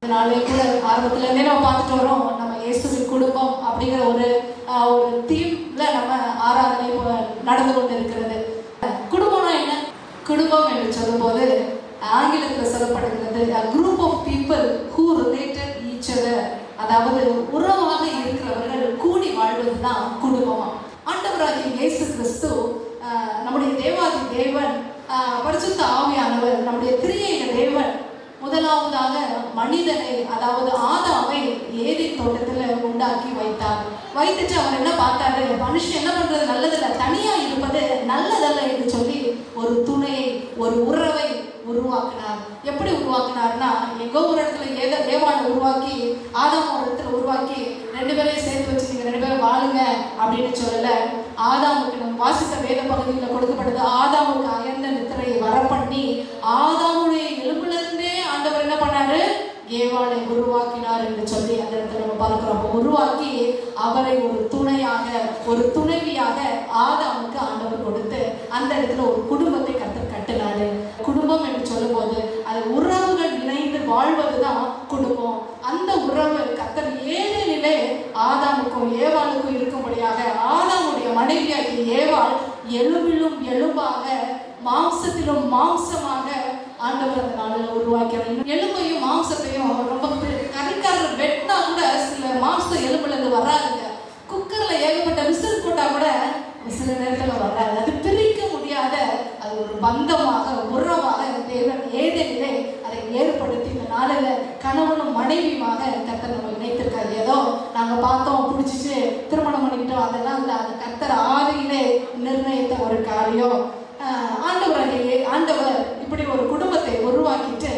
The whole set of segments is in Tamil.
இதனாலே கூட ஆரம்பத்துல இருந்தே நம்ம பார்த்துட்டு வரோம் நம்ம இயேசுவின் குடும்பம் அப்படிங்கிற ஒரு ஆஹ், ஒரு தீம்ல நம்ம ஆராதனை இப்போ நடந்து கொண்டு இருக்கிறது குடும்பம்னா என்ன குடும்பம் என்று சொல்லும்போது ஆங்கிலத்தில் சொல்லப்படுகிறது group of people who related each other அதாவது உறவாக இருக்கிறவர்கள் கூடி வாழ்வது தான் குடும்பமா ஆண்டவராகிய இயேசு கிறிஸ்து ஆஹ், நம்முடைய தேவாதி தேவன் ஆஹ், பரிசுத்த ஆவியானவர் நம்முடைய திரியேக தேவன் முதலாவதாக மனிதனை அதாவது ஆதாமை ஏதி தோட்டத்துல உண்டாக்கி வைத்தார் வைத்துட்டு அவர் என்ன பார்த்தாரு மனுஷன் என்ன பண்றது நல்லதில்ல தனியா இருப்பது நல்லதல்ல என்று சொல்லி ஒரு துணையை ஒரு உறவை உருவாக்கினார் எப்படி உருவாக்கினார்னா எங்கோ ஒரு இடத்துல ஏத ஏவாளை உருவாக்கி ஆதாம் ஒரு இடத்துல உருவாக்கி ரெண்டு பேரையும் சேர்த்து வச்சு நீங்க ரெண்டு பேரும் வாழுங்க அப்படின்னு சொல்லல ஆதாமுக்கு நம்ம வாசித்த வேத பகுதியில் கொடுக்கப்படுது ஆதாமுக்கு அயர்ந்த நித்திரையை வரப்பண்ணி ஆதாமுடைய எலும்புல இருந்தே ஆண்டவர் என்ன பண்ணாரு ஏவாளை உருவாக்கினார் என்று சொல்லி அந்த இடத்துல நம்ம பார்க்கிறோம் அப்போ உருவாக்கி அவரை ஒரு துணையாக ஒரு துணைவியாக ஆதாமுக்கு ஆண்டவர் கொடுத்து அந்த இடத்துல ஒரு குடும்பத்தை கத்தர் கட்டினாரு குடும்பம் என்று சொல்லும்போது அது உறவுகள் இணைந்து வாழ்வதுதான் குடும்பம் அந்த உறவு கத்தர் ஏழேனிலே ஆதாமுக்கும் ஏவாளுக்கும் இருக்கும்படியாக ஆதாமுடைய மனைவியாகிய ஏவாள் எலும்பிலும் எலும்பாக மாம்சத்திலும் மாம்சமாக ஆண்டவர் அந்த நாளில் உருவாக்கிறார் எலும்பையும் மாம்சத்தையும் ரொம்ப பெ- கறிக்காரர் வெட்டினா கூட சில மாம்சம் எலும்புல இருந்து வராதுங்க குக்கர்ல ஏகப்பட்ட விசில் போட்டா கூட சில நேரத்துல வராது அது பிரிக்க முடியாத அது ஒரு பந்தமாக உறவாக தேவன் ஏதேனிலே அதை ஏற்படுத்தி இந்த நாளில் கணவனும் மனைவியுமாக கர்த்தர் நம்ம இணைத்திருக்காரு ஏதோ நாங்க பார்த்தோம் பிடிச்சிட்டு திருமணம் பண்ணிக்கிட்டோம் அதெல்லாம் இல்லை அது கர்த்தர் ஆதியிலே நிர்ணயித்த ஒரு காரியம் ஆஹ் ஆண்டவராகிய ஆண்டவர் இப்படி ஒரு குடும்பத்தை உருவாக்கிட்டு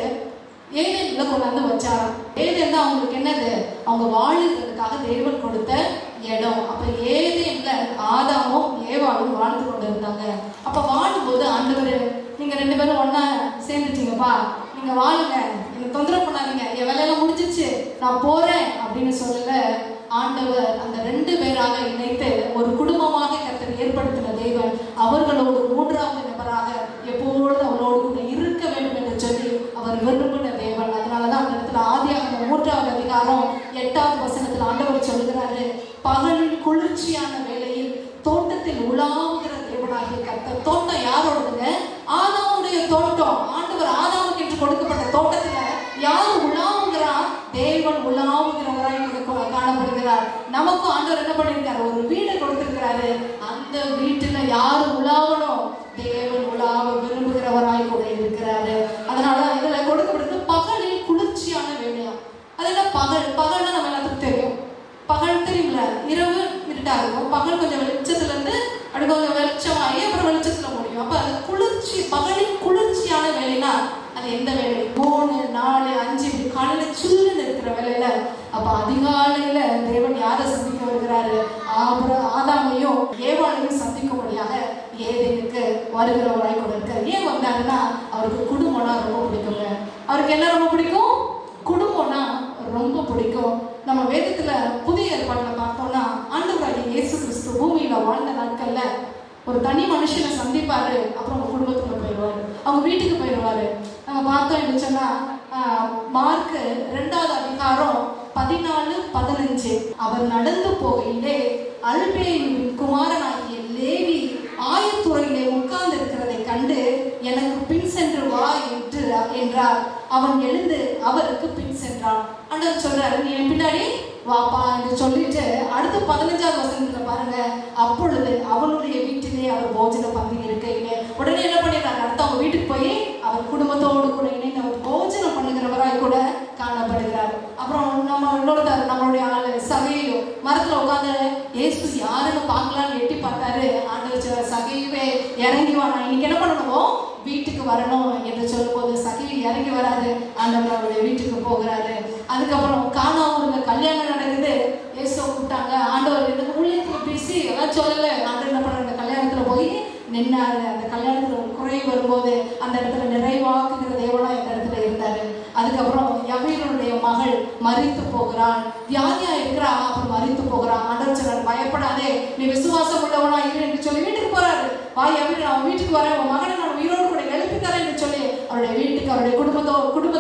ஏதேன்ல கொண்டாந்து வச்சாராம் ஏதேன் தான் அவங்களுக்கு என்னது அவங்க வாழுறதுக்காக தேவன் கொடுத்த இடம் அப்ப ஏதேன்ல ஆதாமும் ஏவாளும் வாழ்ந்து கொண்டு இருந்தாங்க அப்ப வாழும்போது ஆண்டவர் நீங்க ரெண்டு பேரும் ஒண்ணா சேர்ந்துட்டீங்கப்பா நீங்க வாழுங்க எனக்கு தொந்தரவு பண்ணாதீங்க என் வேலையெல்லாம் முடிஞ்சிச்சு நான் போறேன் அப்படின்னு சொல்லல ஆண்டவர் அந்த ரெண்டு பேராக இணைத்து ஒரு குடும்பமாக கர்த்தர் ஏற்படுத்தின தேவன் அவர்களோடு மூன்றாவது நபராக எப்பொழுதும் அவரோடு கூட இருக்க வேண்டும் என்று சொல்லி அவர் விரும்பின தேவன் அதனாலதான் அந்த இடத்துல ஆதியாக மூன்றாவது அதிகாரம் எட்டாவது வசனத்தில் ஆண்டவர் சொல்கிறாரு பகலின் குளிர்ச்சியான வேளையில் தோட்டத்தில் உலாவுகிற தேவனாகிய கர்த்தர் தோட்டம் யாரோடதுங்க ஆதாமுடைய தோட்டம் ஆண்டவர் ஆதாமுக்கு என்று கொடுக்கப்பட்ட தோட்டத்துல யார் உலாவுகிறா தேவன் உலாவுகிறவராய் இங்க கா- காணப்படுகிறார் நமக்கும் ஆண்டவர் என்ன பண்ணியிருக்காரு ஒரு வீடை கொடுத்திருக்கிறாரு அந்த வீட்டுல யாரு உலாவணும் தேவன் உலாவ விரும்புகிறவராய் கூட இருக்கிறாரு அதனால இதுல கொடுக்கப்படுது பகலில் குளிர்ச்சியான வேலையா அது என்ன பகல் பகல்னா நம்ம எல்லாத்துக்கும் தெரியும் பகல் தெரியும்ல இரவு இருட்டா இருக்கும் பகல் கொஞ்சம் வெளிச்சத்துல இருந்து அப்படி கொஞ்சம் வெளிச்சமாகி அப்புறம் வெளிச்சத்துல முடியும் அப்ப அது குளிர்ச்சி பகலின் குளிர்ச்சியான வேலைனா அது எந்த வேலை மூணு நாலு அஞ்சு இப்படி காலையில சில்லுன்னு இருக்கிற வேலையில அப்ப அதிகாலையில தேவன் யாரை சந்திக்க வருகிறாரு ஆபர ஆதாமையும் ஏவாளையும் சந்திக்கும்படியாக ஏதேனுக்கு வருகிறவராய் கூட இருக்காரு ஏன் வந்தாருன்னா அவருக்கு குடும்பம்னா ரொம்ப பிடிக்குங்க அவருக்கு என்ன ரொம்ப பிடிக்கும் குடும்பம்னா ரொம்ப பிடிக்கும் நம்ம வேதத்துல புதிய ஏற்பாட்டில் பார்த்தோம்னா ஆண்டவராகிய இயேசு கிறிஸ்து பூமியில வாழ்ந்த நாட்கள்ல ஒரு தனி மனுஷனை சந்திப்பாரு அப்புறம் அவங்க குடும்பத்துக்குள்ள போயிடுவாரு அவங்க வீட்டுக்கு போயிடுவாரு நம்ம பார்த்தோம் என்று சொன்னா ஆஹ், மார்க் ரெண்டாவது அதிகாரம் பதினாலு பதினஞ்சு அவர் நடந்து போகையிலே அல்பேயின் குமாரனாகிய லேவி ஆயத்துறையிலே உட்கார்ந்து இருக்கிறதை கண்டு எனக்கு பின் சென்று வா என்று என்றார் அவன் எழுந்து அவருக்கு பின் சென்றான் ஆண்டவர் சொல்றாரு நீ என் பின்னாடி வாப்பா என்று சொல்லிட்டு அடுத்து பதினஞ்சாவது வசனத்துல பாருங்க அப்பொழுது அவனுடைய வீட்டிலே அவர் போஜன பந்தி இருக்கையிலே உடனே என்ன பண்ணிடுறாரு அடுத்து அவங்க வீட்டுக்கு போய் அவர் குடும்பத்தோடு கூட இணைந்து அவர் போஜனம் பண்ணுகிறவராய் கூட காணப்படுகிறார் அப்புறம் நம்ம இன்னொருத்தர் நம்மளுடைய ஆளு சகையும் மரத்துல உட்காந்து ஏசு யாருன்னு பார்க்கலாம்னு எட்டி பார்த்தாரு ஆண்டவர் சொல்ற சகையுவே இறங்கி வா நான் இன்னைக்கு என்ன பண்ணணுமோ வீட்டுக்கு வரணும் என்று சொல்லும்போது சகைவி இறங்கி வராரு ஆண்டவர் அவருடைய வீட்டுக்கு போகிறாரு அதுக்கப்புறம் காணாமூர்ல கல்யாணம் நடக்குது ஏசோ கூப்பிட்டாங்க ஆண்டவர் எனக்கு ஊழியத்துல பேசி எல்லாம் சொல்லல ஆண்டவர் என்ன பண்ண அந்த கல்யாணத்துல போய் நின்னாரு அந்த கல்யாணத்துல ஒரு குறை வரும்போது அந்த இடத்துல நிறைவாக்குகிற தேவனா இந்த இடத்துல இருந்தாரு அதுக்கப்புறம் யவீரனுடைய மகள் மறித்து போகிறாள் வியாதியா இருக்கிறா அப்புறம் மறித்து போகிறான் ஆண்டவர் சொல்றாரு பயப்படாதே நீ விசுவாசம் உள்ளவனா இரு என்று சொல்லி வீட்டுக்கு போறாரு வா யவீரன் அவன் வீட்டுக்கு வரேன் உன் மகனை நான் உயிரோடு கூட எழுப்பி தரேன் என்று சொல்லி அவருடைய வீட்டுக்கு அவருடைய குடும்பத்தோ குடும்பத்துக்கு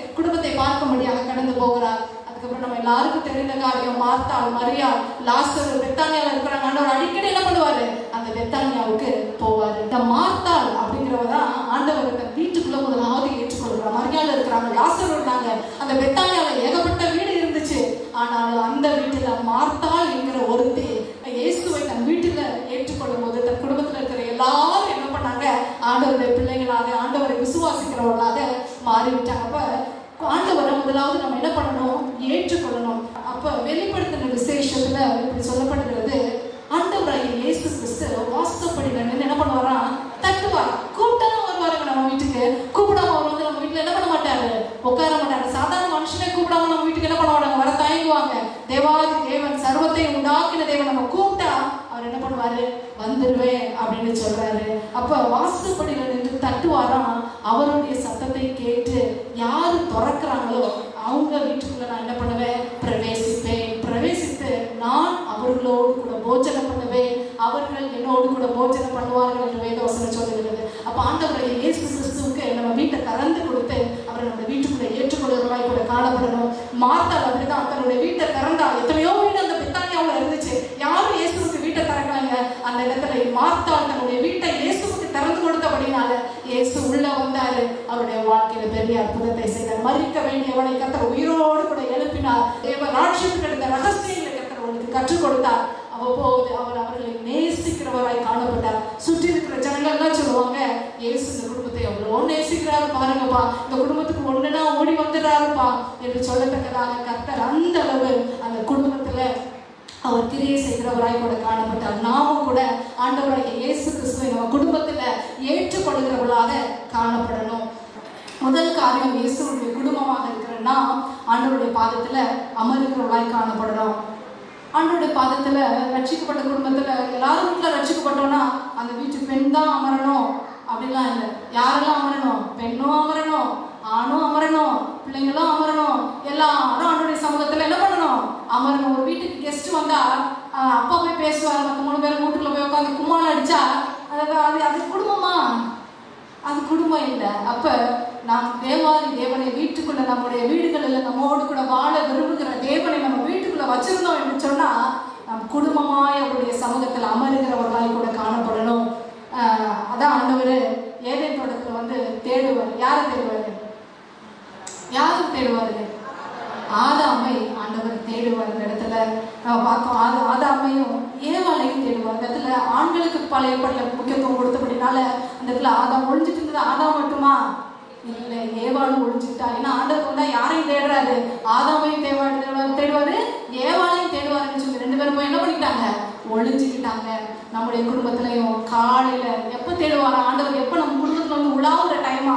குடும்பத்தை பார்க்கும்படியாக கடந்து போகிறார் அதுக்கப்புறம் நம்ம எல்லாருக்கும் தெரிந்த காரியம் மார்த்தாள் மரியாள் லாஸ்டர் பெத்தானியால இருக்கிறாங்க ஆண்டவர் அடிக்கடி என்ன பண்ணுவாரு அந்த பெத்தானியாவுக்கு போவாரு இந்த மார்த்தாள் அப்படிங்கிறவ தான் ஆண்டவர் தன் வீட்டுக்குள்ள முதலாவது ஏற்றுக்கொள்கிறார் மரியாள் இருக்கிறாங்க லாஸ்டர் இருந்தாங்க அந்த பெத்தானியால ஏகப்பட்ட வீடு இருந்துச்சு ஆனால் அந்த வீட்டுல மார்த்தாள் என்கிற ஒருத்தி இயேசுவை தன் வீட்டுல ஏற்றுக்கொள்ளும் போது தன் குடும்பத்துல இருக்கிற எல்லாரும் என்ன பண்ணாங்க ஆண்டவருடைய பிள்ளைகளாக ஆண்டவரை விசுவாசிக்கிறவர்களாக மாறிவிட்டாங்க அப்ப ஆண்டவரை முதலாவது நம்ம என்ன பண்ணணும் ஏற்றுக்கொள்ளணும் அப்ப வெளிப்படுத்தின விசேஷத்துல இப்படி சொல்லப்படுகிறது ஆண்டவராகிய இயேசு கிறிஸ்து வாஸ்தப்படி நின்று என்ன பண்ணுவாராம் தட்டுவார் கூப்பிட்டா வருவாருங்க நம்ம வீட்டுக்கு கூப்பிடாம அவர் வந்து நம்ம வீட்டுல என்ன பண்ண மாட்டாரு உட்கார மாட்டாரு சாதாரண மனுஷனே கூப்பிடாம நம்ம வீட்டுக்கு என்ன பண்ணுவாங்க வர தயங்குவாங்க தேவாதி தேவன் சர்வத்தை உண்டாக்கின தேவன் நம்ம கூப்பிட்டா அவர் என்ன பண்ணுவாரு வந்துருவேன் அப்படின்னு சொல்றாரு அப்ப வாஸ்துப்படியில நின்று தட்டுவாராம் அவருடைய சத்தத்தை கேட்டு யாரு திறக்கிறாங்களோ அவங்க வீட்டுக்குள்ள நான் என்ன பண்ணுவேன் பிரவேசிப்பேன் பிரவேசித்து நான் அவர்களோடு கூட போஜனம் பண்ணுவேன் அவர்கள் என்னோடு கூட போஜனம் பண்ணுவார்கள் என்று வேதவசனம் சொல்லுகிறது அப்ப ஆண்டவரை இயேசு கிறிஸ்துவுக்கு நம்ம வீட்டை திறந்து கொடுத்து அவரை நம்ம வீட்டுக்குள்ள ஏற்றுக்கொள்கிறவராய் கூட காணப்படணும் மார்த்தாள் அப்படிதான் தன்னுடைய வீட்டை திறந்தா எத்தனையோ வீடு அந்த பித்தானியாவில் இருந்துச்சு யாரும் இயேசுவுக்கு வீட்டை திறக்கலாங்க அந்த இடத்துல மார்த்தாள் தன்னுடைய வீட்டை இயேசுவுக்கு திறந்து கொடுத்தபடினால இயேசு உள்ள வந்தாரு அவருடைய வாழ்க்கையில பெரிய அற்புதத்தை செய்தார் மறிக்க வேண்டியவனை கத்தர் உயிரோடு கூட எழுப்பினார் தேவ ராட்சியத்துக்கு இருந்த ரகசியங்களை கத்தர் அவனுக்கு கற்றுக் கொடுத்தார் அவ்வப்போது அவர் அவர்களை நேசிக்கிறவராய் காணப்பட்டார் சுற்றி இருக்கிற ஜனங்கள் எல்லாம் சொல்லுவாங்க இயேசு இந்த குடும்பத்தை எவ்வளோ நேசிக்கிறாரு பாருங்கப்பா இந்த குடும்பத்துக்கு ஒண்ணுனா ஓடி வந்துடுறாருப்பா என்று சொல்லத்தக்கதாக கர்த்தர் அந்த அளவு அந்த குடும்பத்துல அவர் கிரியை செய்கிறவராய் கூட காணப்பட்டார் நாமும் கூட ஆண்டவராகிய இயேசு கிறிஸ்துவை நம்ம குடும்பத்துல ஏற்றுக்கொள்கிறவர்களாக காணப்படணும் முதல் காரியம் இயேசுடைய குடும்பமாக இருக்கிற நாம் ஆண்டவருடைய பாதத்துல அமருகிறவர்களாய் காணப்படணும் ஆண்டவருடைய பாதத்துல ரட்சிக்கப்பட்ட குடும்பத்துல எல்லாரும் வீட்டுல ரட்சிக்கப்பட்டோம்னா அந்த வீட்டு பெண் தான் அமரணும் அப்படிலாம் இல்லை யாரெல்லாம் அமரணும் பெண்ணும் அமரணும் ஆணும் அமரணும் பிள்ளைங்களும் அமரணும் எல்லாரும் ஆண்டோடைய சமூகத்துல என்ன பண்ணணும் அமரணும் ஒரு வீட்டுக்கு கெஸ்ட் வந்தா ஆஹ் அப்பா போய் பேசுவார் மற்ற மூணு பேர் வீட்டுக்குள்ள போய் உட்காந்து கும்மாள் அடிச்சா அது அது அது குடும்பமா அது குடும்பம் இல்லை அப்ப நாம் தேவாதி தேவனை வீட்டுக்குள்ள நம்முடைய வீடுகளில் நம்மோடு கூட வாழ விரும்புகிற தேவனை நம்ம வீட்டுக்குள்ள வச்சிருந்தோம் என்று சொன்னா நம் குடும்பமாய் அவருடைய சமூகத்தில் அமருகிறவர்களாய் கூட காணப்படணும் ஆஹ் அதான் ஆண்டவர் ஏதேன் தோட்டத்துல வந்து தேடுவார் யாரை தேடுவார் யாரை தேடுவாரு ஆதாமை ஆண்டவர் தேடுவார் இந்த இடத்துல நம்ம பார்த்தோம் ஆத ஆதாமையும் ஏவாளையும் தேடுவார் இந்த இடத்துல ஆண்களுக்கு பழையப்பட்ட முக்கியத்துவம் கொடுத்தபடினால அந்த இடத்துல ஆதாம் ஒழிஞ்சிட்டு இருந்தது ஆதாம் மட்டுமா இல்ல ஏவாளும் ஒழிஞ்சுட்டா ஏன்னா ஆண்டவர் வந்தா யாரையும் தேடுறாரு ஆதாமையும் தேவாடு தேடுவார் தேடுவாரு ஏவாளையும் தேடுவாருன்னு சொல்லி ரெண்டு பேரும் போய் என்ன பண்ணிட்டாங்க ஒழிஞ்சுக்கிட்டாங்க நம்முடைய குடும்பத்திலையும் காலையில எப்ப தேடுவாரா ஆண்டவர் எப்ப நம்ம குடும்பத்துல வந்து உலாவுற டைமா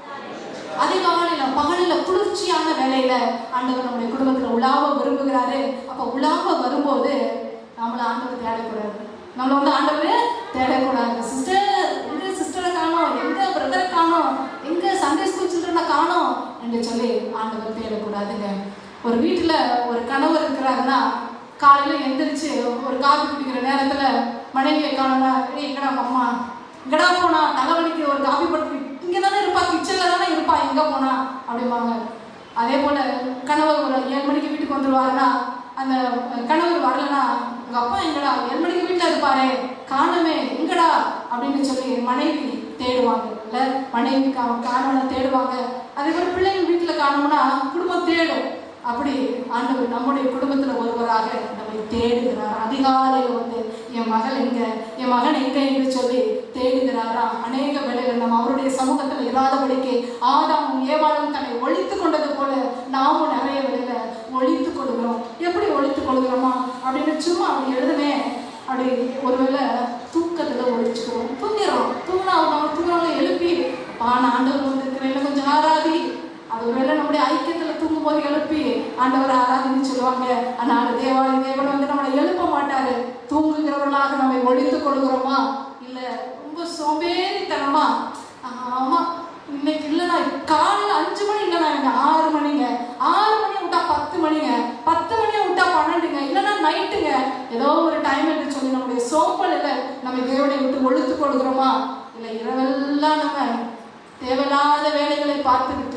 அதிகாலையில பகலில குளிர்ச்சியான வேலையில ஆண்டவர் நம்முடைய குடும்பத்துல உலாவ விரும்புகிறாரு அப்ப உலாவ வரும்போது நம்மள ஆண்டவர் தேடக்கூடாது நம்மள வந்து ஆண்டவர் தேடக்கூடாது சிஸ்டர் எங்க சிஸ்டரை காணோம் எங்க பிரதரை காணோம் எங்க சண்டே ஸ்கூல் சில்ட்ரனை காணோம் என்று சொல்லி ஆண்டவர் தேடக்கூடாதுங்க ஒரு வீட்டுல ஒரு கணவர் இருக்கிறாருன்னா காலையில எந்திரிச்சு ஒரு காஃபி குடிக்கிற நேரத்துல மனைவியை காணோம்னா ஏய் எங்கடா உங்க அம்மா எங்கடா போனா தலைவலிக்கு ஒரு காஃபி போட்டு இங்க தானே இருப்பா கிச்சன்ல தானே இருப்பா எங்க போனா அப்படிம்பாங்க அதே போல கணவர் ஒரு ஏழு மணிக்கு வீட்டுக்கு வந்துருவாருன்னா அந்த கணவர் வரலனா உங்க அப்பா எங்கடா ஏழு மணிக்கு வீட்டுல இருப்பாரே காணுமே எங்கடா அப்படின்னு சொல்லி மனைவி தேடுவாங்க இல்ல மனைவி கா காணவனை தேடுவாங்க அதே போல பிள்ளைங்க வீட்டுல காணோம்னா குடும்பம் தேடும் அப்படி ஆண்டவர் நம்முடைய குடும்பத்துல ஒருவராக நம்மை தேடுகிறார் அதிகாலையில் வந்து என் மகள் எங்க என் மகன் எங்க என்று சொல்லி தேடுகிறாராம் அநேக வேளைகள் நம்ம அவருடைய சமூகத்துல இராதபடிக்கு ஆதாமும் ஏவாளும் தன்னை ஒழித்து கொண்டது போல நாமும் நிறைய வேளையில ஒழித்து கொள்கிறோம் எப்படி ஒழித்து கொள்கிறோமா அப்படின்னு சும்மா அப்படி எழுதுமே அப்படி ஒருவேளை தூக்கத்துல ஒழிச்சுக்கிறோம் தூங்கிறோம் தூங்கினா நம்ம தூங்கினாலும் எழுப்பி பான ஆண்டவர் வந்து இருக்கிற கொஞ்சம் ஆராதி அது ஒருவேளை நம்முடைய ஐக்கியத்துல தூங்கும் போது எழுப்பி ஆண்டவர் ஆராதனை சொல்லுவாங்க ஆனால் தேவாதி தேவன் வந்து நம்மளை எழுப்ப மாட்டாரு தூங்குகிறவர்களாக நம்மை ஒழித்துக் கொள்கிறோமா இல்ல ரொம்ப சோம்பேறித்தனமா ஆமா இன்னைக்கு இல்லைண்ணா காலையில அஞ்சு மணி இல்லைண்ணா இங்க ஆறு மணிங்க ஆறு மணி விட்டா பத்து மணிங்க பத்து மணி விட்டா பன்னெண்டுங்க இல்லைன்னா நைட்டுங்க ஏதோ ஒரு டைம் என்று சொல்லி நம்முடைய சோம்பலில் நம்ம தேவனை விட்டு ஒழுத்து கொடுக்குறோமா இல்லை இரவெல்லாம் நம்ம தேவையில்லாத வேலைகளை பார்த்துக்கிட்டு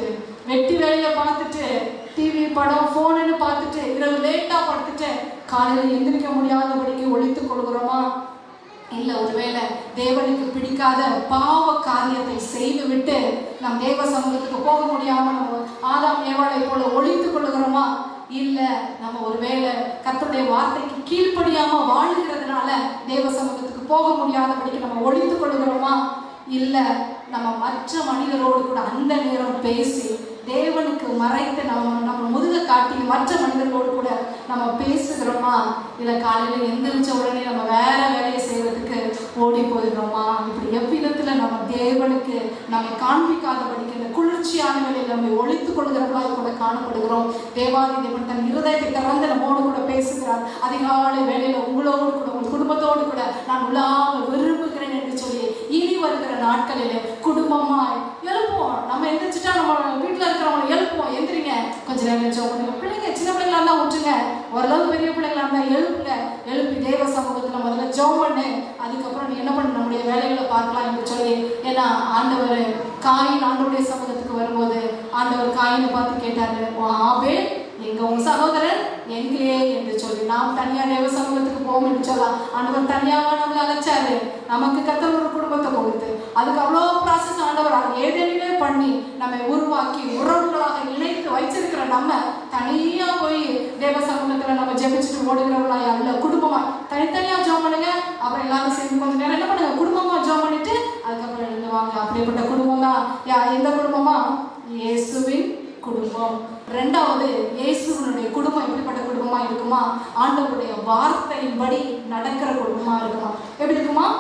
வெட்டி வேலையை பார்த்துட்டு டிவி படம் ஃபோனுன்னு பார்த்துட்டு இரவு லேட்டாக படுத்துட்டு காலையில் எந்திரிக்க முடியாதபடிக்கு ஒழித்துக் கொள்கிறோமா இல்ல ஒருவேளை தேவனுக்கு பிடிக்காத பாவ காரியத்தை செய்து விட்டு நம் தேவ சமூகத்துக்கு போக முடியாம நம்ம ஆதாம் ஏவாளை போல ஒழித்துக் கொள்ளுகிறோமா இல்ல நம்ம ஒருவேளை கர்த்தருடைய வார்த்தைக்கு கீழ்ப்படியாம வாழுகிறதுனால தேவ சமூகத்துக்கு போக முடியாதபடிக்கு நம்ம ஒழித்துக் கொள்ளுகிறோமா இல்ல நம்ம மற்ற மனிதரோடு கூட அந்த நேரம் பேசி தேவனுக்கு மறைத்து நம்ம நம்ம முதுக காட்டி மற்ற மனிதர்களோடு கூட நம்ம பேசுகிறோமா இல்ல காலையில எந்திரிச்ச உடனே நம்ம வேற வேலையை செய்வதற்கு ஓடி போயிடுறோமா இப்படி எவ்விதத்துல நம்ம தேவனுக்கு நம்மை காண்பிக்காதபடிக்கு இந்த குளிர்ச்சியான வேலையில் நம்மை ஒழித்துக் கொள்கிறவர்களாக கூட காணப்படுகிறோம் தேவாதி தேவன் தன் இருதயத்தை திறந்து நம்மோடு கூட பேசுகிறார் அதிகாலை வேலையில உங்களோடு கூட உங்கள் குடும்பத்தோடு கூட நான் உள்ளாக விரும்புகிறேன் என்று சொல்லி இனி வருகிற நாட்களிலே குடும்பமாய் எழுப்புவோம் நம்ம எந்திரிச்சிட்டா நம்ம வீட்டில் இருக்கிறவங்க எழுப்புவோம் எந்திரிங்க கொஞ்ச நேரம் ஜோம் பண்ணுங்க பிள்ளைங்க சின்ன பிள்ளைங்களா இருந்தா விட்டுருங்க ஓரளவு பெரிய பிள்ளைங்களா இருந்தா எழுப்புங்க எழுப்பி தேவ சமூகத்துல முதல்ல ஜோம் பண்ணு அதுக்கப்புறம் நீ என்ன பண்ணு நம்முடைய வேலைகளை பார்க்கலாம் என்று சொல்லி ஏன்னா ஆண்டவர் காயின் ஆண்டவருடைய சமூகத்துக்கு வரும்போது ஆண்டவர் காயினை பார்த்து கேட்டாரு "உன் ஆபேல் எங்க உன் சகோதரன் எங்கே என்று சொல்லி நாம் தனியா தேவ சமூகத்துக்கு போவோம் என்று சொல்லலாம் ஆண்டவர் தனியாவா நம்மளை அழைச்சாரு நமக்கு கத்தர் ஒரு குடும்பத்தை கொடுத்து அதுக்கு அவ்வளோ ப்ராசஸ் ஆண்டவர் அது ஏதேனுமே பண்ணி நம்மை உருவாக்கி உறவுகளாக இணைத்து வச்சிருக்கிற நம்ம தனியா போய் தேவ சமூகத்துல நம்ம ஜெபிச்சுட்டு ஓடுகிறவர்களா அல்ல குடும்பமா தனித்தனியா ஜோம் பண்ணுங்க அப்புறம் எல்லாரும் சேர்ந்து கொஞ்ச நேரம் என்ன பண்ணுங்க குடும்பமா ஜோம் பண்ணிட்டு அதுக்கப்புறம் எழுந்துவாங்க அப்படிப்பட்ட குடும்பம் தான் யா எந்த குடும்பமா இயேசுவின் குடும்பம் ரெண்டாவது இயேசுவனுடைய குடும்பம் எப்படிப்பட்ட குடும்பமா இருக்குமா ஆண்டவருடைய வார்த்தையின்படி நடக்கிற குடும்பமா இருக்குமா எப்படி இருக்குமா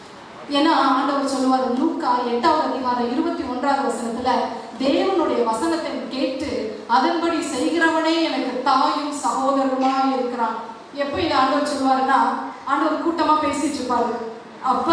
ஏன்னா ஆண்டவர் சொல்லுவார் லூக்கா எட்டாவது அதிகாரம் இருபத்தி ஒன்றாவது வசனத்துல தேவனுடைய வசனத்தை கேட்டு அதன்படி செய்கிறவனே எனக்கு தாயும் சகோதரருமா இருக்கிறான் எப்போ இது ஆண்டவர் சொல்லுவாருன்னா ஆண்டவர் கூட்டமா பேசிட்டு இருப்பாரு அப்ப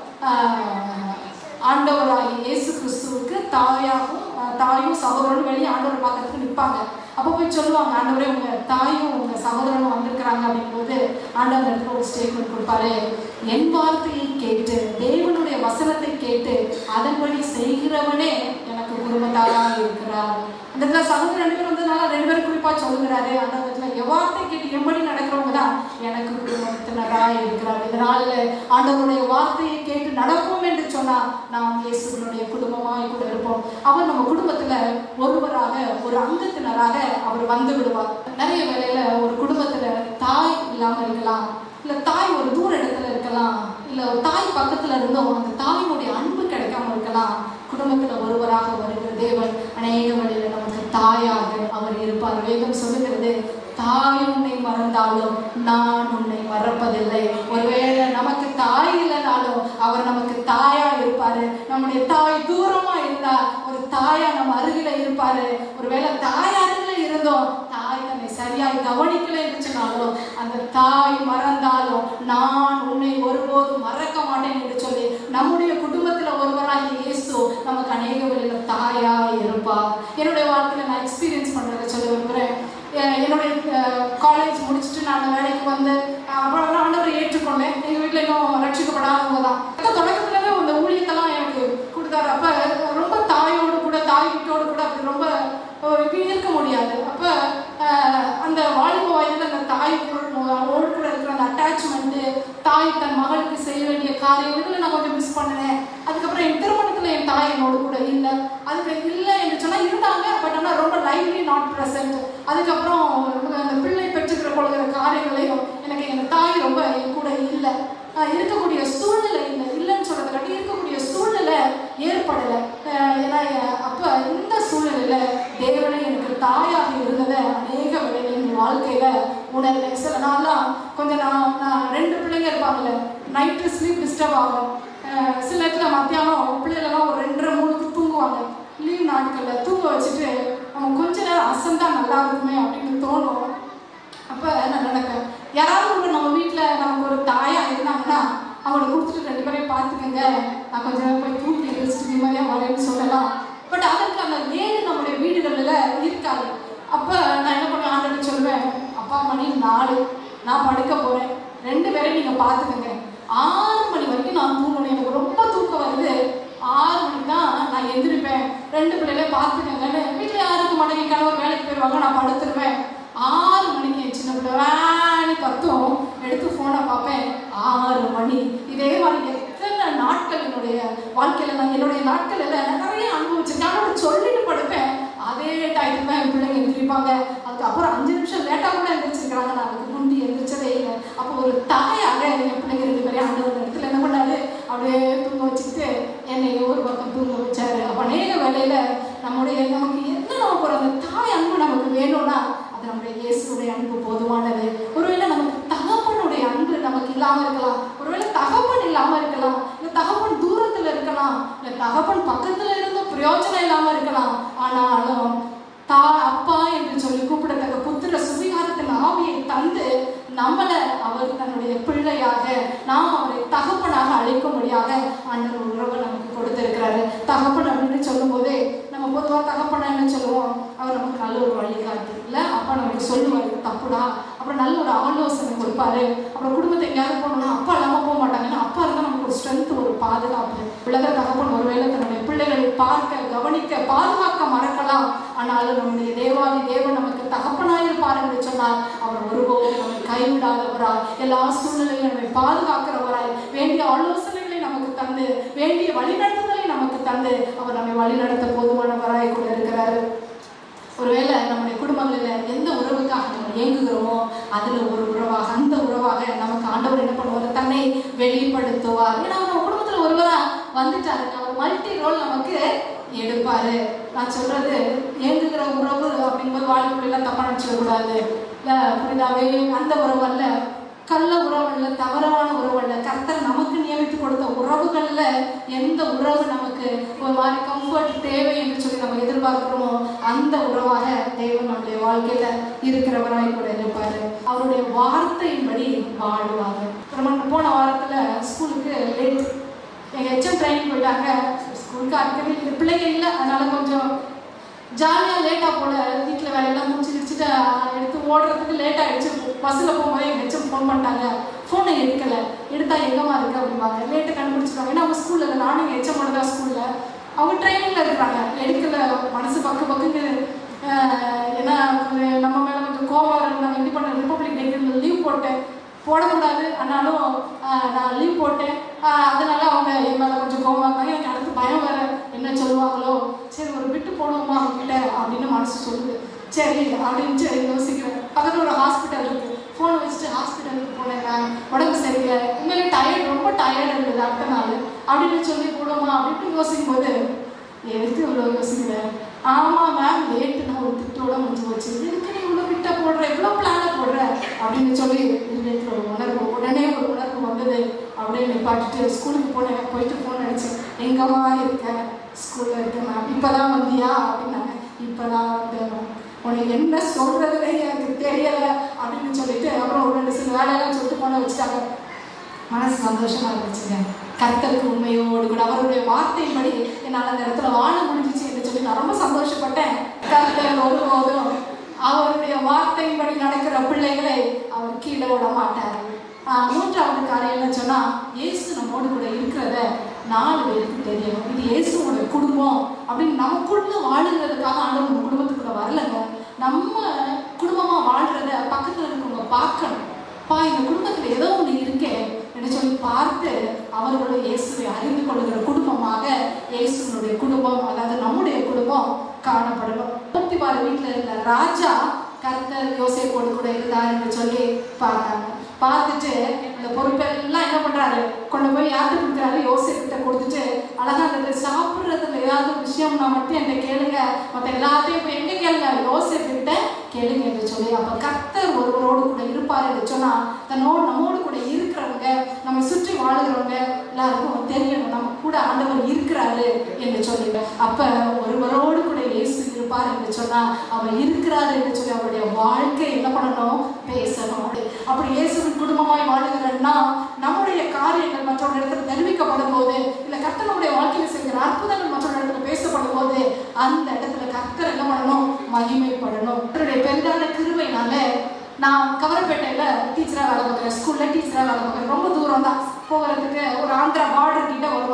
ஆஹ், ஆண்டவராகிய இயேசு கிறிஸ்துவுக்கு தாயாகவும் ஆஹ், தாயும் சகோதரனும் வெளியே ஆண்டவர் பார்க்கறதுக்கு நிற்பாங்க அப்போ போய் சொல்லுவாங்க ஆண்டவரே உங்க தாயும் உங்க சகோதரனும் வந்திருக்கிறாங்க அப்படிங்கும்போது ஆண்டவர் இடத்துல ஒரு ஸ்டேட்மெண்ட் கொடுப்பாரு என் வார்த்தையை கேட்டு தேவனுடைய வசனத்தை கேட்டு அதன்படி செய்கிறவனே எனக்கு குடும்பத்தாரா இருக்கிறார் அந்த இடத்துல சகோதரர் ரெண்டு பேர் வந்ததுனால ரெண்டு பேரும் குறிப்பா சொல்லுகிறாரு அந்த இடத்துல என் வார்த்தை கேட்டு எம்படி நடக்கிறவங்க தான் எனக்கு குடும்பத்தினரா இருக்கிறார் இதனால ஆண்டவருடைய வார்த்தையை கேட்டு நடப்போம் என்று சொன்னா நாம் இயேசுடைய குடும்பமாய் கூட இருப்போம் அவர் நம்ம குடும்பத்துல ஒருவராக ஒரு அங்கத்தினராக அவர் வந்து விடுவார் நிறைய வேளையில ஒரு குடும்பத்துல தாய் இல்லாம இருக்கலாம் இல்ல தாய் ஒரு தூர இடத்துல இருக்கலாம் இல்ல ஒரு தாய் பக்கத்துல இருந்தும் அந்த தாயினுடைய அன்பு கிடைக்காம இருக்கலாம் குடும்பத்துல ஒருவராக வருகிற தேவன் அநேக வழியில நமக்கு தாயாக அவர் இருப்பார் வேதம் சொல்லுகிறது தாய் உன்னை மறந்தாலும் நான் உன்னை மறப்பதில்லை ஒருவேளை நமக்கு தாய் இல்லைனாலும் அவர் நமக்கு தாயா இருப்பாரு நம்முடைய தாய் தூரமா இருந்தா ஒரு தாயா நம்ம அருகில இருப்பாரு ஒருவேளை தாய் அருகில இருந்தோம் தாய் தன்னை சரியாய் கவனிக்கல இருந்துச்சுனாலும் அந்த தாய் மறந்தாலும் நான் உன்னை ஒருபோதும் மறக்க மாட்டேன் என்று சொல்லி நம்முடைய குடும்பத்துல ஒருவராக இயேசு நமக்கு அநேக வழியில தாயா இருப்பா என்னுடைய வாழ்க்கையில நான் எக்ஸ்பீரியன்ஸ் பண்றதை சொல்ல விரும்புறேன் எ- என்னுடைய காலேஜ் முடிச்சுட்டு நான் வேலைக்கு வந்து அஹ், அப்புறம் நான் ஆண்டவரை ஏற்றுக்கொண்டேன் எங்க வீட்டுல இன்னும் ரட்சிக்கப்படாதவங்க தான் அந்த தொடக்கத்துலவே அந்த ஊழியத்தெல்லாம் எனக்கு கொடுத்தாரு அப்ப ரொம்ப தாயோடு கூட தாய் வீட்டோடு கூட அப்படி ரொம்ப அஹ், இப்படி இருக்க முடியாது அப்ப அஹ், அந்த வாலிப வயதுல அந்த தாய் கூட ஓடு கூட இருக்கிற அந்த அட்டாச்மெண்ட் தாய் தன் மகளுக்கு செய்ய வேண்டிய காரியம் இதுல நான் கொஞ்சம் மிஸ் பண்ணினேன் அதுக்கப்புறம் என் திருமணத்துல என் தாய் என்னோட கூட இல்லை அதுக்கு இல்லை என்று சொன்னா இருந்தாங்க பட் ஆனால் ரொம்ப லைவ்லி நாட் ப்ரெசன்ட் அதுக்கப்புறம் அந்த பிள்ளை பெற்றுக்கிற பொழுதுற காரியங்களையும் எனக்கு எங்கள் தாய் ரொம்ப என் கூட இல்லை ஆஹ் இருக்கக்கூடிய சூழ்நிலை இல்லை இல்லைன்னு சொல்றதை காட்டி இருக்கக்கூடிய சூழ்நிலை ஏற்படலை ஆஹ் ஏன்னா என் அப்ப இந்த சூழ்நிலையில தேவனே எனக்கு தாயாக இருந்ததை அநேக வேளைகள் என் வாழ்க்கையில உணர்ந்தேன் சில நாள்லாம் கொஞ்சம் நான் நான் ரெண்டு பிள்ளைங்க இருப்பாங்கல்ல நைட்டு ஸ்லீப் டிஸ்டர்ப் ஆகும் ஆஹ் சில நேரத்தில் மத்தியானம் பிள்ளைகளெல்லாம் ஒரு ரெண்டரை மூணுக்கு தூங்குவாங்க லீவ் நாட்களில் தூங்க வச்சுட்டு அவங்க கொஞ்ச நேரம் அசந்தா நல்லா இருக்குமே அப்படின்னு தோணும் அப்போ நான் நினைப்பேன் யாராவது ஒரு நம்ம வீட்டில் நமக்கு ஒரு தாயா இருந்தாங்கன்னா அவங்கள கொடுத்துட்டு ரெண்டு பேரையும் பார்த்துக்கங்க நான் கொஞ்ச நேரம் போய் தூக்கி எழுச்சிட்டு நிம்மதியாக வரேன்னு சொல்லலாம் பட் அதற்கு அந்த ஏழு நம்முடைய வீடுகளில் இருக்காது அப்போ நான் என்ன பண்ணுவேன் ஆண்டவன் சொல்லுவேன் அப்பா மணி நாலு நான் படுக்க போகிறேன் ரெண்டு பேரையும் நீங்கள் பார்த்துக்கங்க ஆறு மணி வரைக்கும் நான் தூங்கணும் எனக்கு ரொம்ப தூக்கம் வருது ஆறு மணிக்கு தான் நான் எந்திரிப்பேன் ரெண்டு பிள்ளைகளே பார்த்துக்கங்கன்னு வீட்டில் ஆறுக்கு மணிக்கு கணவர் வேலைக்கு போயிடுவாங்க நான் படுத்துருவேன் ஆறு மணிக்கு என் சின்ன பிள்ளை வேணி கத்தும் எடுத்து ஃபோனை பார்ப்பேன் ஆறு மணி இதே மாதிரி எத்தனை நாட்கள் என்னுடைய வாழ்க்கையில நான் என்னுடைய நாட்களில் நிறைய அனுபவிச்சிருக்கேன் ஆனால் சொல்லிட்டு படுப்பேன் அதே டைத்துக்கு தான் என் பிள்ளைங்க எந்திரிப்பாங்க அதுக்கப்புறம் அஞ்சு நிமிஷம் லேட்டாக கூட எந்திரிச்சிருக்கிறாங்க நான் அதுக்கு முந்தி எந்திரிச்சதே இல்லை அப்போ ஒரு தாயாக என் பிள்ளைங்க ரெண்டு பேரும் ஆண்டவர் இடத்துல என்ன பண்ணாரு அப்படியே தூங்க வச்சுக்கிட்டு என்னை ஒரு பக்கம் தூங்க வச்சாரு அப்போ அநேக வேலையில நம்முடைய நமக்கு என்ன நமக்கு ஒரு அந்த தாய் அன்பு நமக்கு வேணும்னா அது நம்முடைய இயேசுடைய அன்பு போதுமானது ஒருவேளை நமக்கு தகப்பனுடைய அன்பு நமக்கு இல்லாம இருக்கலாம் ஒருவேளை தகப்பன் இல்லாம இருக்கலாம் இல்ல தகப்பன் தூரத்துல இருக்கலாம் இல்ல தகப்பன் பக்கத்துல இருந்தும் பிரயோஜனம் இல்லாம இருக்கலாம் ஆனாலும் தா அப்பா என்று சொல்லி கூப்பிடத்தக்க புத்திர சுவிகாரத்தின் ஆவியை தந்து நம்மளை அவர் தன்னுடைய பிள்ளையாக நாம் அவரை தகப்பனாக அழைக்கும்படியாக ஆண்டவர் ஒரு உறவை நமக்கு கொடுத்திருக்கிறாரு தகப்பன் அப்படின்னு சொல்லும்போதே நம்ம பொதுவாக தகப்பனா என்ன சொல்லுவோம் அவர் நமக்கு நல்ல ஒரு வழிகாட்டு இல்லை அப்பா நமக்கு சொல்லுவார் தப்புடா அப்புறம் நல்ல ஒரு ஆலோசனை கொடுப்பாரு அப்புறம் குடும்பத்தை எங்கேயாவது போகணும்னா அப்பா இல்லாமல் போக மாட்டாங்க ஏன்னா அப்பா இருந்தால் நமக்கு ஒரு ஸ்ட்ரென்த் ஒரு பாதுகாப்பு உலக தகப்பன் ஒருவேளை தன்னுடைய பிள்ளைகளை பார்க்க கவனிக்க பாதுகாக்க மறக்கலாம் ஆனாலும் நம்முடைய தேவாதி தேவன் நமக்கு தகப்பனாயிருப்பார் என்று சொன்னால் அவர் ஒருபோதும் நம்மை கைவிடாதவராய் எல்லா சூழ்நிலையும் நம்மை பாதுகாக்கிறவராய் வேண்டிய ஆலோசனைகளை நமக்கு தந்து வேண்டிய வழிநடத்துதலை நமக்கு தந்து அவர் நம்மை வழிநடத்த போதுமானவராய் கூட இருக்கிறாரு ஒருவேளை நம்முடைய குடும்பங்களில் எந்த உறவுக்காக நம்ம இயங்குகிறோமோ அதில் ஒரு உறவாக அந்த உறவாக நமக்கு ஆண்டவர் என்ன பண்ணுவார் தன்னை வெளிப்படுத்துவார் ஏன்னா அவர் நம்ம குடும்பத்தில் ஒருவராக வந்துட்டாரு அவர் மல்டி ரோல் நமக்கு எடுப்பாரு நான் சொல்றது இயங்குகிற உறவு அப்படிங்கும்போது வாழ்க்கையெல்லாம் தப்பா நினச்சிடக்கூடாது இல்லை புரிதாவே அந்த உறவு அல்ல கள்ள உறவு அல்ல தவறான உறவு அல்ல கர்த்தர் நமக்கு நியமித்து கொடுத்த உறவுகள்ல எந்த உறவு நமக்கு ஒரு மாதிரி கம்ஃபர்ட் தேவை என்று சொல்லி நம்ம எதிர்பார்க்கிறோமோ அந்த உறவாக தேவன் நம்முடைய வாழ்க்கையில இருக்கிறவராய் கூட இருப்பாரு அவருடைய வார்த்தையின்படி வாழ்வாங்க நம்ம போன வாரத்துல ஸ்கூலுக்கு லேட் எங்க எச்எம் ட்ரைனிங் போயிட்டாங்க ஸ்கூலுக்கு அடிக்கடி இல்லை பிள்ளைங்க இல்லை அதனால கொஞ்சம் ஜாலியாக லேட்டாக போல வீட்டில் வேலையெல்லாம் முடிச்சு வச்சுட்டு எடுத்து ஓடுறதுக்கு லேட் ஆகிடுச்சு பஸ்ஸில் போகும்போது எங்கள் ஹெச்எம் ஃபோன் பண்ணிட்டாங்க ஃபோனை எடுக்கலை எடுத்தா எங்கம்மா இருக்கு அப்படிம்பாங்க லேட்டு கண்டுபிடிச்சிருக்காங்க ஏன்னா அவங்க ஸ்கூலில் இல்லை நானும் எங்கள் ஹெச்எம் தான் ஸ்கூலில் அவங்க ட்ரைனிங்கில் இருக்கிறாங்க எடுக்கல மனசு பக்கு பக்குன்னு ஆஹ், ஏன்னா கொஞ்சம் நம்ம மேலே கொஞ்சம் கோவம் வரும் நான் இது பண்ண ரிப்பப்ளிக் டேக்கு லீவ் போட்டேன் போடக்கூடாது ஆனாலும் ஆஹ், நான் லீவ் போட்டேன் ஆஹ், அதனால அவங்க என் மேலே கொஞ்சம் கோவம் இருந்தாங்க எனக்கு அடுத்து பயம் வேற என்ன சொல்லுவாங்களோ சரி ஒரு விட்டு போடுவோமா அவங்க கிட்ட அப்படின்னு மனசு சொல்லுது சரி அப்படின்னு சரி யோசிக்கிறேன் பக்கத்தில் ஒரு ஹாஸ்பிட்டல் இருக்கு ஃபோனை வச்சுட்டு ஹாஸ்பிட்டலுக்கு போனேன் நான் உடம்பு சரியில்லை உண்மையிலே டயர்ட் ரொம்ப டயர்ட் இருந்தது அடுத்த நாள் அப்படின்னு சொல்லி போடுவோமா அப்படின்னு யோசிக்கும் போது எதுக்கு இவ்வளோ யோசிக்கிறேன் ஆமாம் மேம் லேட்டு நான் ஒரு திட்டோட முடிஞ்சு போச்சு எதுக்கு நீ இவ்வளோ கிட்ட போடுற இவ்வளோ பிளானை போடுற அப்படின்னு சொல்லி இருதயத்துல ஒரு உணர்வு உடனே ஒரு உணர்வு வந்தது அப்படியே நிப்பாட்டிட்டு ஸ்கூலுக்கு போனேன் போயிட்டு ஃபோன் அடிச்சேன் எங்கம்மா இருக்க ஸ்கூலில் இருக்கேன் மேம் இப்போ தான் வந்தியா அப்படின்னாங்க இப்போ தான் வந்தேன் மேம் உனக்கு என்ன சொல்றதுனே எனக்கு தெரியல அப்படின்னு சொல்லிட்டு அப்புறம் ஒரு ரெண்டு சில வேலையெல்லாம் சொல்லிட்டு போன வச்சுட்டாங்க மனசு சந்தோஷமா இருந்துச்சுங்க கர்த்தருக்கு உண்மையோடு கூட அவருடைய வார்த்தையின்படி என்னால் அந்த இடத்துல வாழ முடிஞ்சிச்சு என்று சொல்லி நான் ரொம்ப சந்தோஷப்பட்டேன் கர்த்தர் ஒருபோதும் அவருடைய வார்த்தையின்படி நடக்கிற பிள்ளைகளை அவர் கீழே விட மாட்டார் ஆஹ் மூன்றாவது காரியம் என்ன சொன்னா இயேசு நம்மோடு கூட இருக்கிறத நாலு பேருக்கு தெரியும் இது இயேசுவோட குடும்பம் அப்படின்னு நமக்குள்ள வாழுகிறதுக்காக ஆண்டவர் நம்ம குடும்பத்துக்குள்ள வரலங்க நம்ம குடும்பமா வாழ்றத பக்கத்துல இருக்கவங்க பார்க்கணும் பா இந்த குடும்பத்துல ஏதோ ஒண்ணு இருக்கே என்று சொல்லி பார்த்து அவர்களோட இயேசுவை அறிந்து கொள்கிற குடும்பமாக இயேசுனுடைய குடும்பம் அதாவது நம்முடைய குடும்பம் காணப்படணும் போத்திபார் வீட்டுல இருந்த ராஜா கர்த்தர் யோசேப்போடு கூட இருந்தார் என்று சொல்லி பார்த்தாங்க பார்த்துட்டு அந்த பொறுப்பெல்லாம் என்ன பண்றாரு கொண்டு போய் யார்கிட்ட கொடுக்குறாரு யோசேப்பிட்ட கொடுத்துட்டு அழகா அந்த சாப்பிட்றதுல ஏதாவது ஒரு விஷயம்னா மட்டும் என்கிட்ட கேளுங்க மற்ற எல்லாத்தையும் போய் எங்க கேளுங்க யோசேப்பிட்ட கேளுங்க என்று சொல்லி அப்ப கர்த்தர் ஒருவரோடு கூட இருப்பார் என்று சொன்னா தன்னோடு நம்மோடு கூட இருக்கிறவங்க நம்மை சுற்றி வாழுகிறவங்க எல்லாருக்கும் தெரியணும் நம்ம கூட ஆண்டவர் இருக்கிறாரு என்று சொல்லி அப்ப ஒருவரோடு கூட இயேசு இருப்பார் என்று சொன்னா அவர் இருக்கிறார் என்று சொல்லி அவருடைய வாழ்க்கை என்ன பண்ணணும் பேசணும் அப்படி இயேசுவின் குடும்பமாய் வாழுகிறன்னா நம்முடைய காரியங்கள் மற்றொரு இடத்துல தெரிவிக்கப்படும் போது இல்ல கர்த்தர் நம்முடைய வாழ்க்கையில செய்கிற அற்புதங்கள் மற்றொரு இடத்துல பேசப்படும் போது அந்த இடத்துல கர்த்தர் என்ன பண்ணணும் மகிமைப்படணும் கர்த்தருடைய பெரிதான கிருபைனால நான் கவரப்பேட்டையில டீச்சரா வேலை பார்க்குறேன் ஸ்கூல்ல டீச்சரா வேலை பார்க்குறேன் ரொம்ப தூரம் தான் போகிறதுக்கு ஒரு ஆந்திரா பார்டர் கிட்ட வரும் அது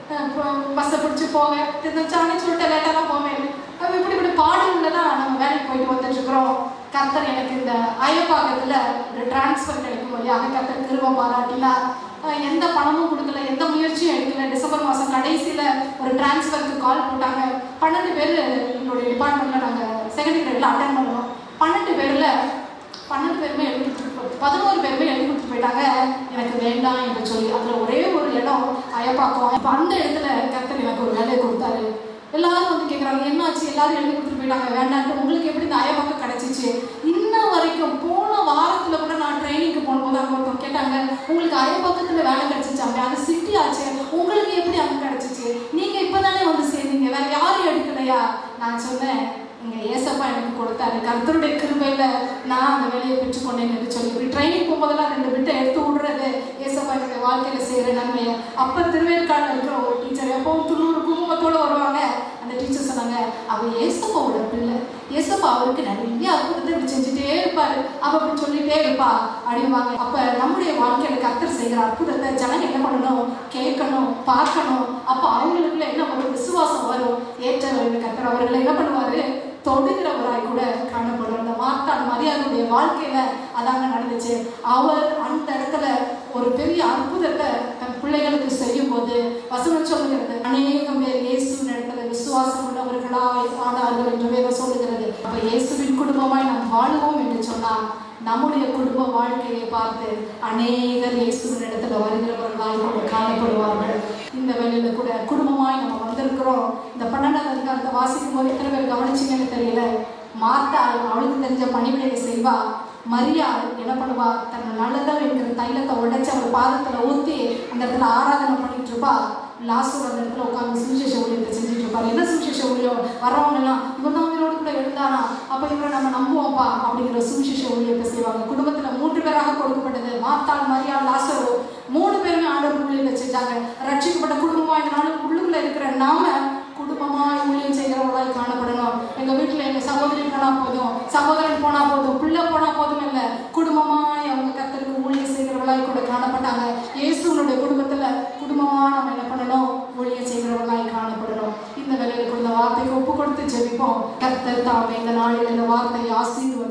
பஸ்ஸை பிடிச்சி போங்க திருந்தானே சொல்லிட்டு லேட்டாக தான் போவேன் அப்ப இப்படி இப்படி பாடல்களில் தான் நம்ம வேலைக்கு போயிட்டு வந்துட்டு இருக்கிறோம் கர்த்தர் எனக்கு இந்த அயப்பாக்கத்தில் ஒரு டிரான்ஸ்ஃபர் கிடைக்கும் வழியாக கர்த்தர் திரும்ப பாராட்டினார் அஹ் எந்த பணமும் கொடுக்கல எந்த முயற்சியும் எடுக்கல டிசம்பர் மாதம் கடைசியில் ஒரு டிரான்ஸ்ஃபருக்கு கால் போட்டாங்க பன்னெண்டு பேர் எங்களுடைய டிபார்ட்மெண்ட்டில் நாங்கள் செகண்ட் கிரேடில் அட்டன் பண்ணோம் பன்னெண்டு பேரில் பன்னெண்டு பேருமே எழுதி கொடுத்துட்டு பதினோரு பேருமே எழுதி கொடுத்துட்டு போயிட்டாங்க எனக்கு வேண்டாம் என்று சொல்லி அதில் ஒரே ஒரு இடம் அயப்பாக்கம் இப்போ அந்த இடத்துல கர்த்தர் எனக்கு ஒரு வேலையை கொடுத்தாரு எல்லாரும் வந்து கேட்குறாங்க என்னாச்சு எல்லாரும் எழுதி கொடுத்துட்டு போயிட்டாங்க வேண்டான்ட்டு உங்களுக்கு எப்படி இந்த அயப்பாக்கம் கிடைச்சிச்சு இன்ன வரைக்கும் போன வாரத்தில் கூட நான் ட்ரைனிங்க்கு போகும்போது அங்கே ஒருத்தவங்க கேட்டாங்க உங்களுக்கு அயப்பாக்கத்தில் வேலை கிடைச்சிச்சாமே அது சிட்டி ஆச்சு உங்களுக்கு எப்படி அங்கே கிடைச்சிச்சு நீங்கள் இப்போ தானே வந்து சேர்ந்தீங்க வேற யாரும் எடுக்கலையா நான் சொன்னேன் இங்க ஏசப்பா எனக்கு கொடுத்தாரு கர்த்தருடைய கிருபையில நான் அந்த வேலையை பெற்றுக்கொண்டேன் என்று சொல்லி இப்படி ட்ரைனிங் போகும்போதெல்லாம் ரெண்டு விட்டு எடுத்து விடுறது ஏசப்பா என்னுடைய வாழ்க்கையில செய்யற நன்மையை அப்ப திருவேற்காடுல இருக்கிற ஒரு டீச்சர் எப்பவும் துளூர் குங்குமத்தோட வருவாங்க அந்த டீச்சர் சொன்னாங்க அவ ஏசப்பாவோட பிள்ளை ஏசப்பா அவருக்கு நிறைய அற்புதத்தை இப்படி செஞ்சுட்டே இருப்பாரு அவ அப்படி சொல்லிட்டே இருப்பா அப்படிம்பாங்க அப்ப நம்முடைய வாழ்க்கையில கர்த்தர் செய்கிற அற்புதத்தை ஜனங்க என்ன பண்ணணும் கேட்கணும் பார்க்கணும் அப்ப அவங்களுக்குள்ள என்ன வரும் விசுவாசம் வரும் ஏற்ற கர்த்தர் அவர்களை என்ன பண்ணுவாரு தொடுகிறவராய் கூட காணப்படும் அந்த மார்த்தாள் மரியாதையுடைய வாழ்க்கையில அதாங்க நடந்துச்சு அவர் அந்த இடத்துல ஒரு பெரிய அற்புதத்தை தன் பிள்ளைகளுக்கு செய்யும் போது வசனம் சொல்லுகிறது அநேகம் பேர் இயேசுவின் இடத்துல விசுவாசம் உள்ளவர்களாய் ஆனார்கள் என்று வேதம் சொல்லுகிறது அப்ப இயேசுவின் குடும்பமாய் நாம் வாழுவோம் என்று சொன்னால் நம்முடைய குடும்ப வாழ்க்கையை பார்த்து அநேகர் இயேசுவின் இடத்துல வருகிறவர்களாய் கூட காணப்படுவார்கள் இந்த வேலையில கூட குடும்பமாய் நம்ம வந்திருக்கிறோம் இந்த பன்னெண்டாவது அதிகாரத்தை வாசிக்கும் போது எத்தனை பேர் கவனிச்சீங்கன்னு தெரியல மார்த்தாள் அவளுக்கு தெரிஞ்ச பணிவிடையை செய்வா மரியாள் என்ன பண்ணுவா தன் நல்லதம் என்கிற தைலத்தை உடைச்சு அவள் பாதத்துல ஊத்தி அந்த இடத்துல ஆராதனை பண்ணிட்டு இருப்பா லாஸ்ட் அந்த இடத்துல உட்காந்து சுவிசேஷ ஊழியத்தை செஞ்சுட்டு இருப்பாரு என்ன சுவிசேஷ ஊழியம் வரவங்க எல்லாம் இவன் தான் உயிரோடு கூட எழுந்தானா அப்ப இவரை நம்ம நம்புவோம்ப்பா அப்படிங்கிற சுவிசேஷ ஊழியத்தை செய்வாங்க குடும்பத்துல மூன்று பேராக கொடுக்கப்பட்டது மாத்தாள் மரியாள் லாசரு மூணு பேருமே ஆண்டவர் ஊழியத்தை செஞ்சாங்க ரட்சிக்கப்பட்ட குடும்பமா இந்த நாள் உள்ளுக்குள்ள இருக்கிற நாம குடும்பமாய் ஊழியம் செய்கிறவங்களாய் காணப்படணும் எங்க வீட்டுல எங்க சகோதரி போனா போதும் சகோதரன் போனா போதும் பிள்ளை போனா போதும் இல்ல குடும்பமாய் அவங்க கத்தருக்கு ஊழியம் செய்கிறவர்களாய் கூட காணப்பட்டாங்க இயேசுனுடைய குடும்பத்துல குடும்பமா நம்ம என்ன பண்ணணும் ஊழியம் செய்கிறவர்களாய் காணப்படணும் இந்த வேலையில கூட இந்த வார்த்தைக்கு ஒப்பு கொடுத்து ஜெபிப்போம் கத்தர் தாமே இந்த நாளில் இந்த வார்த்தையை ஆசீர்வதி